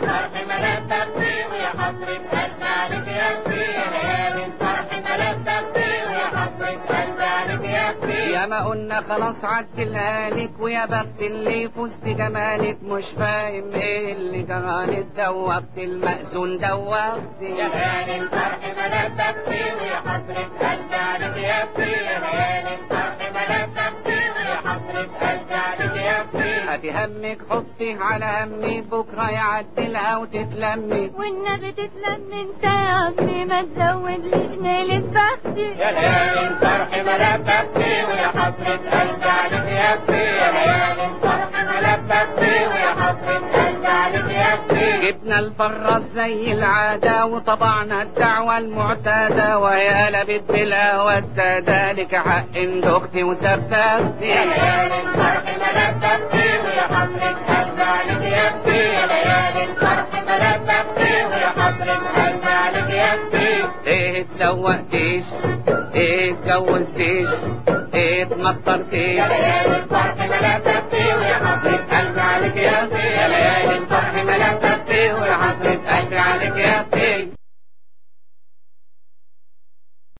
الفرح ملبك فيه ويا حسرة قلبي عليك يكفي يا ليالي الفرح ملبك فيه ويا حسرة قلبي عليك يكفي يا ما قلنا خلاص عدلها لك ويا بخت اللي يفوز بجمالك مش فاهم ايه اللي جرالك دوبت المأذون دوبت يا ليالي الفرح ملبك فيه ويا حسرة قلبي عليك يكفي يا ليالي الفرح ملبك فيه ويا حسرة قلبي عليك يكفي ادي همك حطيه على همي بكره يعدلها وتتلمي والنبي تتلم انت يا عمي ما تزودليش ميلة بختي يا ليالي الفرح ملبك فيه ويا حسرة قلبي عليك يكفي يا ليالي الفرح ملبك فيه ويا حسرة قلبي عليك يكفي جبنا الفراس زي العادة وطبعنا الدعوة المعتادة وهي قلبت بالهوى السادة لك حق عند اختي وسرسرتي يا ليالي الفرح ملبك فيه ويا حسرة قلبي عليك يكفي يا ليالي الفرح ملبك فيه ويا حسرة قلبي عليك يكفي ايه اتسوقتيش ايه اتجوزتيش ايه ما اخترتيش يا ليالي الفرح ملبك فيه ويا حسرة قلبي عليك يكفي يا ليالي الفرح ملبك فيه ويا حسرة قلبي عليك يكفي